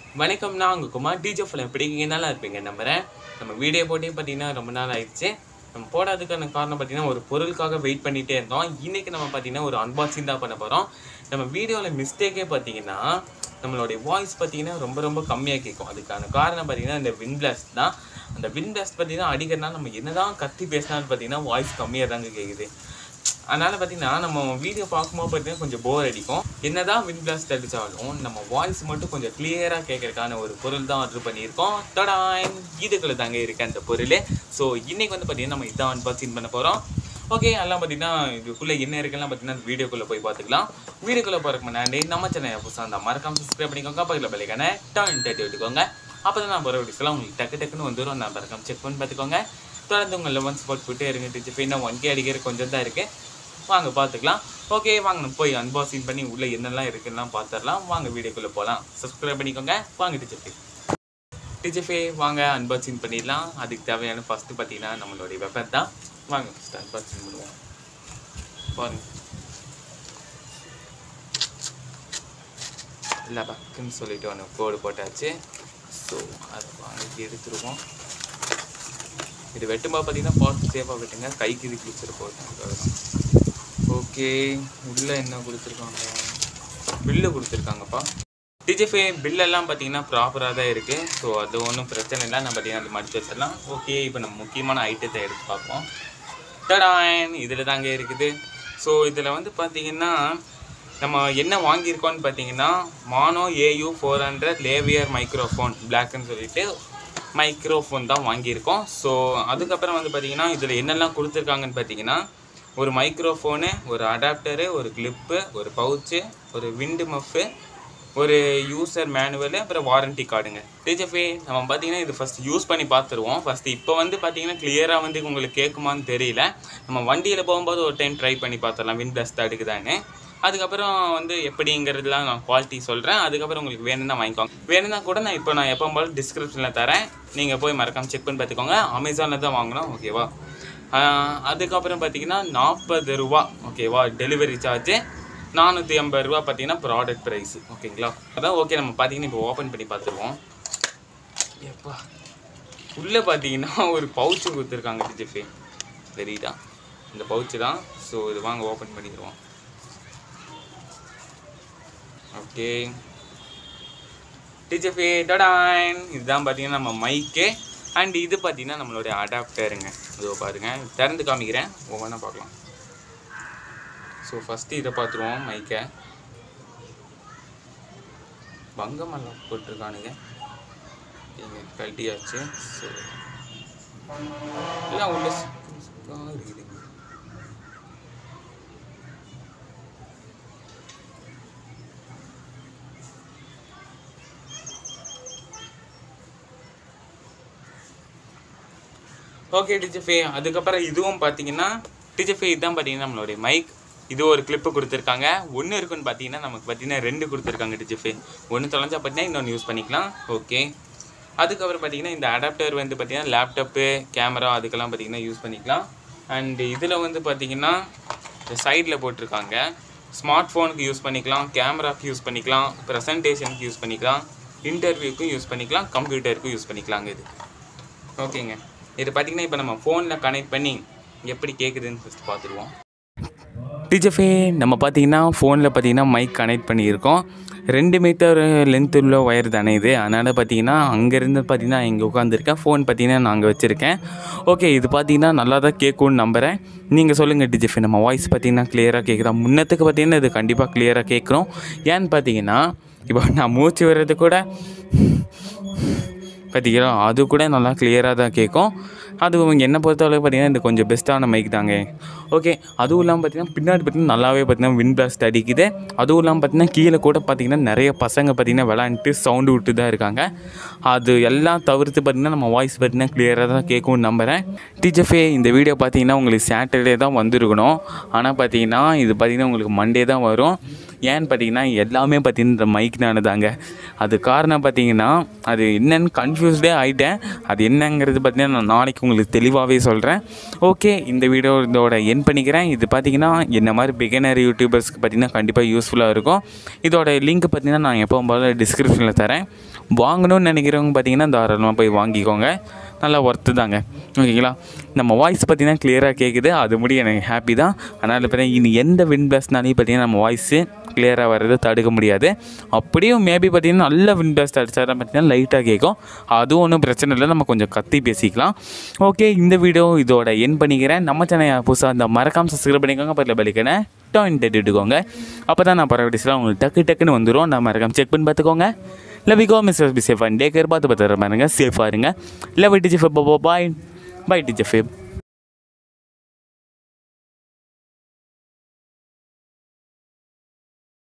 வணக்கம் நான் உங்கள் குமார் டிஜே ஃபுல் எப்படி இருக்கீங்க? நல்லா இருப்பீங்க நம்புறேன் நம்ம வீடியோ போட்டே பார்த்தீங்கன்னா ரொம்ப நாள் ஆயிடுச்சு நம்ம போடாததுக்கான காரணம் பார்த்தீங்கன்னா ஒரு பொருளுக்காக வெயிட் பண்ணிகிட்டே இருந்தோம் இன்னைக்கு நம்ம பார்த்தீங்கன்னா ஒரு அன்பாக்சிங் தான் பண்ண போகிறோம் நம்ம வீடியோவில் மிஸ்டேக்கே பார்த்தீங்கன்னா நம்மளுடைய வாய்ஸ் பார்த்தீங்கன்னா ரொம்ப ரொம்ப கம்மியாக கேட்கும் அதுக்கான காரணம் பார்த்தீங்கன்னா இந்த வின் பிளாஸ்ட் தான் அந்த வின் பிளாஸ்ட் பார்த்தீங்கன்னா அடிக்கிறதுனால நம்ம என்னதான் கத்தி பேசினாலும் பார்த்தீங்கன்னா வாய்ஸ் கம்மியாக தாங்க கேட்குது அதனால பார்த்தீங்கன்னா நம்ம வீடியோ பார்க்கும்போது பார்த்தீங்கன்னா கொஞ்சம் போர் அடிக்கும் என்னதான் வின் பிளாஸ்ட் அடித்தாலும் நம்ம வாய்ஸ் மட்டும் கொஞ்சம் கிளியராக கேட்கறதுக்கான ஒரு பொருள் தான் ஆர்டர் பண்ணியிருக்கோம் தடாயின் இதுக்குள்ள தாங்க இருக்கு அந்த பொருள் ஸோ இன்னைக்கு வந்து பார்த்தீங்கன்னா நம்ம இதான் அன்பாக்சிங் பண்ண போகிறோம் ஓகே எல்லாம் பார்த்தீங்கன்னா இதுக்குள்ளே என்ன இருக்குலாம் பார்த்தீங்கன்னா வீடியோக்குள்ளே போய் பார்த்துக்கலாம் வீடியோக்குள்ளே போகிறதுக்கு முன்னாடி நம்ம சேனல் புதுசாக இருந்தால் மறக்காம சப்ஸ்கிரைப் பண்ணிக்கோங்க பக்கத்தில் பெல்லைக்கான டர்ன் தட்டி விட்டுக்கோங்க அப்போ தான் நான் போகிற வீடியோஸ்லாம் உங்களுக்கு டக்கு டக்குன்னு வந்துடும் நான் மறக்காம செக் பண்ணி பார்த்துக்கோங்க தொடர்ந்து உங்கள் லெவன் ஸ்பாட் போட்டு இருங்க டிச்சு இன்னும் ஒன் கே அடிக்கிற கொஞ்சம் தான் இருக்குது வாங்க பார்த்துக்கலாம் ஓகே வாங்க நம்ம போய் அன்பாக்சிங் பண்ணி உள்ளே என்னெல்லாம் இருக்குன்னு பார்த்துடலாம் வாங்க வீடியோக்குள்ளே போகலாம் சப்ஸ்கிரைப் பண்ணிக்கோங்க வாங்க டிஜிஃபே டிஜிஃபே வாங்க அன்பாக்சிங் பண்ணிடலாம் அதுக்கு தேவையான ஃபஸ்ட்டு பார்த்தீங்கன்னா நம்மளுடைய வெப்பன் தான் வாங்க ஃபஸ்ட்டு அன்பாக்சிங் பண்ணுவோம் பாருங்க இல்லை பக்குன்னு சொல்லிட்டு ஒன்று கோடு போட்டாச்சு ஸோ அதை வாங்கி எடுத்துருவோம் இது வெட்டும்போது பார்த்தீங்கன்னா பார்த்து சேஃபாக வெட்டுங்க கைக்கு இது கிழிச்சிட போகுது ஓகே உள்ளே என்ன கொடுத்துருக்காங்க பில்லு கொடுத்துருக்காங்கப்பா டிஜிஃபே பில்லெல்லாம் பார்த்தீங்கன்னா ப்ராப்பராக தான் இருக்குது ஸோ அது ஒன்றும் பிரச்சனை இல்லை நம்ம பார்த்தீங்கன்னா அது மடிச்சு வச்சிடலாம் ஓகே இப்போ நம்ம முக்கியமான ஐட்டத்தை எடுத்து பார்ப்போம் டடான் இதில் தாங்க இருக்குது ஸோ இதில் வந்து பார்த்தீங்கன்னா நம்ம என்ன வாங்கியிருக்கோம்னு பார்த்தீங்கன்னா Maono AU four hundred lavalier microphone பிளாக்னு சொல்லிட்டு மைக்ரோஃபோன் தான் வாங்கியிருக்கோம் ஸோ அதுக்கப்புறம் வந்து பார்த்தீங்கன்னா இதில் என்னெல்லாம் கொடுத்துருக்காங்கன்னு பார்த்தீங்கன்னா ஒரு மைக்ரோஃபோனு ஒரு அடாப்டரு ஒரு கிளிப்பு ஒரு பவுச்சு ஒரு விண்டு மஃப்பு ஒரு யூசர் மேனுவலு அப்புறம் வாரண்டி கார்டுங்க டிஜிஎஃப்ஏ நம்ம பார்த்தீங்கன்னா இது ஃபஸ்ட் யூஸ் பண்ணி பார்த்துருவோம் ஃபஸ்ட்டு இப்போ வந்து பார்த்தீங்கன்னா கிளியராக வந்து உங்களுக்கு கேட்குமான்னு தெரியல நம்ம வண்டியில் போகும்போது ஒரு டைம் ட்ரை பண்ணி பார்த்துடலாம் வின் பிளஸ் அடுக்குதான்னு அதுக்கப்புறம் வந்து எப்படிங்கிறதுலாம் நான் குவாலிட்டி சொல்கிறேன் அதுக்கப்புறம் உங்களுக்கு வேணும்னா வாங்கிக்கோங்க வேணும்னா கூட நான் இப்போ நான் எப்போ போல டிஸ்கிரிப்ஷனில் தரேன் நீங்கள் போய் மறக்காம செக் பண்ணி பார்த்துக்கோங்க அமேசானில் தான் வாங்கினோம் ஓகேவா ஆஹ் அதுக்கப்புறம் பார்த்தீங்கன்னா நாற்பது ரூபா ஓகேவா டெலிவரி சார்ஜு நானூற்றி ஐம்பது ரூபா பார்த்தீங்கன்னா ப்ராடக்ட் ப்ரைஸு ஓகேங்களா அதான் ஓகே நம்ம பார்த்தீங்கன்னா இப்போ ஓப்பன் பண்ணி பார்த்துருவோம் எப்பா உள்ளே பார்த்தீங்கன்னா ஒரு பவுச்சு கொடுத்துருக்காங்க டிஜிஃபே தெரியுதா இந்த பவுச்சு தான் ஸோ இது வாங்க ஓப்பன் பண்ணிடுவோம் ஓகே டிஜிஃபே டடான் இதுதான் பார்த்தீங்கன்னா நம்ம மைக்கு அண்ட் இது பார்த்தீங்கன்னா நம்மளுடைய அடாப்டருங்க இதோ பாருங்க திறந்து காமிக்கிறேன் ஒவ்வொன்றா பார்க்கலாம் ஸோ ஃபஸ்ட்டு இதை பார்த்துருவோம் மைக்கை பங்கமெல்லாம் போட்டிருக்கானுங்க இங்கே கழட்டியாச்சு ஸோ எல்லாம் உள்ள சுக்கு சுக்கா இருக்குதுங்க ஓகே டிஜிஃபே அதுக்கப்புறம் இதுவும் பார்த்தீங்கன்னா டிஜிஃபே இதுதான் பார்த்தீங்கன்னா நம்மளுடைய மைக் இது ஒரு கிளிப்பு கொடுத்துருக்காங்க ஒன்று இருக்குன்னு பார்த்தீங்கன்னா நமக்கு பார்த்தீங்கன்னா ரெண்டு கொடுத்துருக்காங்க டிஜிஃபே ஒன்று தொலைஞ்சா பார்த்தீங்கன்னா இன்னொன்று யூஸ் பண்ணிக்கலாம் ஓகே அதுக்கப்புறம் பார்த்தீங்கன்னா இந்த அடாப்டர் வந்து பார்த்தீங்கன்னா லேப்டாப்பு கேமரா அதுக்கெல்லாம் பார்த்தீங்கன்னா யூஸ் பண்ணிக்கலாம் அண்ட் இதில் வந்து பார்த்தீங்கன்னா சைடில் போட்டிருக்காங்க ஸ்மார்ட் ஃபோனுக்கு யூஸ் பண்ணிக்கலாம் கேமராக்கு யூஸ் பண்ணிக்கலாம் ப்ரெசன்டேஷனுக்கு யூஸ் பண்ணிக்கலாம் இன்டர்வியூக்கும் யூஸ் பண்ணிக்கலாம் கம்ப்யூட்டருக்கும் யூஸ் பண்ணிக்கலாங்க இது ஓகேங்க இது பார்த்தீங்கன்னா இப்போ நம்ம ஃபோனில் கனெக்ட் பண்ணி எப்படி கேட்குதுன்னு ஃபஸ்ட் பார்த்துருவோம் டிஜிஃபே நம்ம பார்த்தீங்கன்னா ஃபோனில் பார்த்தீங்கன்னா மைக் கனெக்ட் பண்ணியிருக்கோம் ரெண்டு மீட்டர் லென்த் உள்ள ஒயர் தானே இது அதனால் பார்த்தீங்கன்னா அங்கேருந்து பார்த்தீங்கன்னா இங்கே உட்காந்துருக்கேன் ஃபோன் பார்த்தீங்கன்னா நான் அங்கே வச்சுருக்கேன் ஓகே இது பார்த்தீங்கன்னா நல்லா தான் கேட்கும்னு நம்புகிறேன் நீங்கள் சொல்லுங்கள் டிஜிஃபே நம்ம வாய்ஸ் பார்த்தீங்கன்னா கிளியராக கேட்குதா முன்னத்துக்கு பார்த்தீங்கன்னா இது கண்டிப்பாக கிளியராக கேட்குறோம் ஏன்னு பார்த்தீங்கன்னா இப்போ நான் மூச்சு வர்றது கூட பார்த்தீங்களா அது கூட நல்லா கிளியராக தான் கேட்கும் அது என்னை பொறுத்தளவுக்கு பார்த்தீங்கன்னா இது கொஞ்சம் பெஸ்ட்டான மைக் தாங்க ஓகே அதுவும் இல்லாமல் பார்த்தீங்கன்னா பின்னாடி பார்த்தீங்கன்னா நல்லாவே பார்த்தீங்கன்னா வின் பிளாஸ்ட் அடிக்குது அதுவும் இல்லாமல் பார்த்தீங்கன்னா கீழே கூட பார்த்தீங்கன்னா நிறைய பசங்க பார்த்தீங்கன்னா விளாண்டுட்டு சவுண்டு விட்டு தான் இருக்காங்க அது எல்லாம் தவிர்த்து பார்த்தீங்கன்னா நம்ம வாய்ஸ் பார்த்தீங்கன்னா கிளியராக தான் கேட்கும்னு நம்புகிறேன் டிஜிஎஃப்ஏ இந்த வீடியோ பார்த்தீங்கன்னா உங்களுக்கு சாட்டர்டே தான் வந்திருக்கணும் ஆனால் பார்த்தீங்கன்னா இது பார்த்தீங்கன்னா உங்களுக்கு மண்டே தான் வரும் ஏன்னு பார்த்தீங்கன்னா எல்லாமே பார்த்தீங்கன்னா இந்த மைக்னால தாங்க அது காரணம் பார்த்தீங்கன்னா அது என்னன்னு கன்ஃபியூஸ்டே ஆகிட்டேன் அது என்னங்கிறது பார்த்தீங்கன்னா நான் நாளைக்கு உங்களுக்கு தெளிவாகவே சொல்கிறேன் ஓகே இந்த வீடியோ இதோட என் பண்ணிக்கிறேன் இது பார்த்தீங்கன்னா என்ன மாதிரி பிகினர் யூடியூபர்ஸ்க்கு பார்த்தீங்கன்னா கண்டிப்பாக யூஸ்ஃபுல்லாக இருக்கும் இதோட லிங்க் பார்த்தீங்கன்னா நான் எப்போ போல டிஸ்கிரிப்ஷனில் தரேன் வாங்கணும்னு நினைக்கிறவங்க பார்த்தீங்கன்னா தாராளமாக போய் வாங்கிக்கோங்க நல்லா ஒர்த்து தாங்க ஓகேங்களா நம்ம வாய்ஸ் பார்த்தீங்கன்னா கிளியராக கேட்குது அது முடியும் எனக்கு ஹாப்பி தான் அதனால் பார்த்தீங்கன்னா இனி எந்த வின் பிளஸ்னாலையும் பார்த்தீங்கன்னா நம்ம வாய்ஸு கிளியராக வர்றதை தடுக்க முடியாது அப்படியும் மேபி பார்த்தீங்கன்னா நல்ல வின் பிளஸ்ட் அடித்தா பார்த்தீங்கன்னா லைட்டாக கேட்கும் அதுவும் ஒன்றும் பிரச்சனை இல்லை நம்ம கொஞ்சம் கத்தி பேசிக்கலாம் ஓகே இந்த வீடியோ இதோட என் பண்ணிக்கிறேன் நம்ம சேனல் புதுசாக இந்த மறக்காம சப்ஸ்கிரைப் பண்ணிக்கோங்க பக்கத்தில் பலிக்கனை டாயின் தட்டிட்டுக்கோங்க அப்போ தான் நான் பரவடிஸ்லாம் உங்களுக்கு டக்கு டக்குன்னு வந்துடும் நான் மறக்காம செக் பண்ணி பார்த்துக்கோங்க love you go mister be safe and take care பார்த்து பார்த்து பாருங்க சேஃபாக இருங்க லவ் டிஜி ஃபெப் பாய் பை டிஜி ஃபெப்